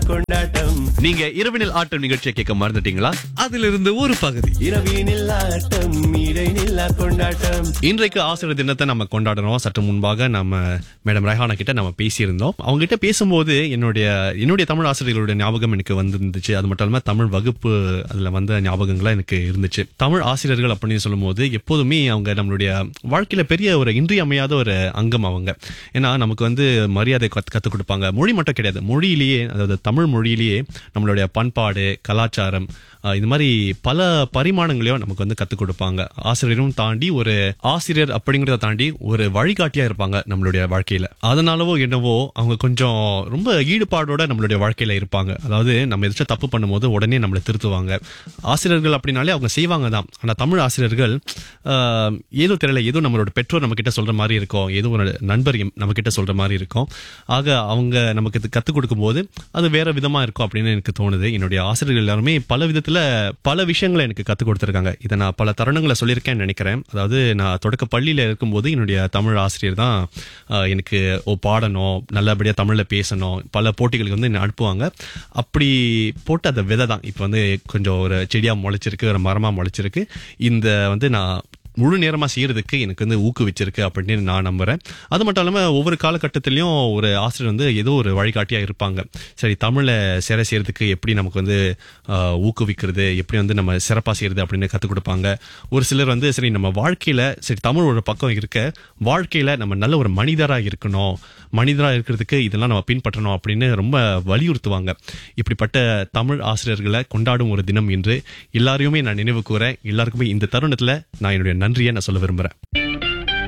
கொண்டாட்டம் நீங்க இரவினில் ஆட்டம் நிகழ்ச்சியை கேட்க மறந்துட்டீங்களா அதிலிருந்து ஒரு பகுதி இரவினில் ஆட்டம் இடைநில்லா கொண்டாட்டம் இன்றைக்கு ஆசிரியர் தினத்தை நம்ம கொண்டாடுறோம் சற்று முன்பாக நம்ம மேடம் ரெஹானா கிட்ட நம்ம பேசியிருந்தோம் அவங்க கிட்ட பேசும்போது என்னுடைய என்னுடைய தமிழ் ஆசிரியர்களுடைய ஞாபகம் எனக்கு வந்திருந்துச்சு அது மட்டும் இல்லாம தமிழ் வகுப்பு அதுல வந்த ஞாபகங்கள்லாம் எனக்கு இருந்துச்சு தமிழ் ஆசிரியர்கள் அப்படின்னு சொல்லும்போது எப்போதுமே அவங்க நம்மளுடைய வாழ்க்கையில பெரிய ஒரு இன்றியமையாத ஒரு அங்கம் அவங்க ஏன்னா நமக்கு வந்து மரியாதை கத்து கத்துக் கொடுப்பாங்க மொழி மட்டும் கிடையாது மொழியிலேயே அதாவது தமிழ் மொழியிலேயே நம்மளுடைய பண்பாடு கலாச்சாரம் அஹ், இது மாதிரி பல பரிமாணங்களையும் நமக்கு வந்து கத்துக் கொடுப்பாங்க ஆசிரியரும் தாண்டி ஒரு ஆசிரியர் அப்படிங்கறத தாண்டி ஒரு வழிகாட்டியா இருப்பாங்க நம்மளுடைய வாழ்க்கையில அதனாலவோ என்னவோ அவங்க கொஞ்சம் ரொம்ப ஈடுபாடோட நம்மளுடைய வாழ்க்கையில இருப்பாங்க அதாவது நம்ம எதாச்சும் தப்பு பண்ணும்போது உடனே நம்மளை திருத்துவாங்க ஆசிரியர்கள் அப்படின்னாலே அவங்க செய்வாங்க தான் ஆனா தமிழ் ஆசிரியர்கள் ஆஹ், ஏதோ தெரியல ஏதோ நம்மளோட பெற்றோர் நம்ம கிட்ட சொல்ற மாதிரி இருக்கும் ஏதோ ஒரு நண்பர் எம்- நம்ம கிட்ட சொல்ற மாதிரி இருக்கும் ஆக அவங்க நமக்கு இது கத்துக் கொடுக்கும் போது அது வேற விதமா இருக்கும் அப்படின்னு எனக்கு தோணுது என்னுடைய ஆசிரியர்கள் எல்லாருமே பல விதத்துல பல விஷயங்களை எனக்கு கத்துக் கொடுத்திருக்காங்க இதை நான் பல தருணங்களை சொல்லியிருக்கேன்னு நினைக்கிறேன் அதாவது நான் தொடக்க பள்ளியில இருக்கும்போது என்னுடைய தமிழ் ஆசிரியர் தான் ஆஹ், எனக்கு ஓ பாடணும் நல்லபடியா தமிழ்ல பேசணும் பல போட்டிகளுக்கு வந்து என்னை அனுப்புவாங்க அப்படி போட்டு அந்த விதை தான் இப்போ வந்து கொஞ்சம் ஒரு செடியா முளைச்சிருக்கு ஒரு மரமா முளைச்சிருக்கு இந்த வந்து நான் முழு நேரமா செய்யறதுக்கு எனக்கு வந்து ஊக்குவிச்சிருக்கு அப்படின்னு நான் நம்புறேன் அது மட்டும் இல்லாம ஒவ்வொரு காலகட்டத்திலயும் ஒரு ஆசிரியர் வந்து ஏதோ ஒரு வழிகாட்டியா இருப்பாங்க சரி தமிழை சிறை செய்யறதுக்கு எப்படி நமக்கு வந்து ஆஹ், ஊக்குவிக்கிறது எப்படி வந்து நம்ம சிறப்பா செய்யறது அப்படின்னு கத்துக் கொடுப்பாங்க ஒரு சிலர் வந்து சரி நம்ம வாழ்க்கையில சரி தமிழ் ஒரு பக்கம் இருக்க வாழ்க்கையில நம்ம நல்ல ஒரு மனிதரா இருக்கணும் மனிதரா இருக்கிறதுக்கு இதெல்லாம் நம்ம பின்பற்றணும் அப்படின்னு ரொம்ப வலியுறுத்துவாங்க இப்படிப்பட்ட தமிழ் ஆசிரியர்களை கொண்டாடும் ஒரு தினம் இன்று எல்லாரையுமே நான் நினைவு கூறேன் எல்லாருக்குமே இந்த தருணத்துல நான் என்னுடைய நன்றியை நான் சொல்ல விரும்புறேன்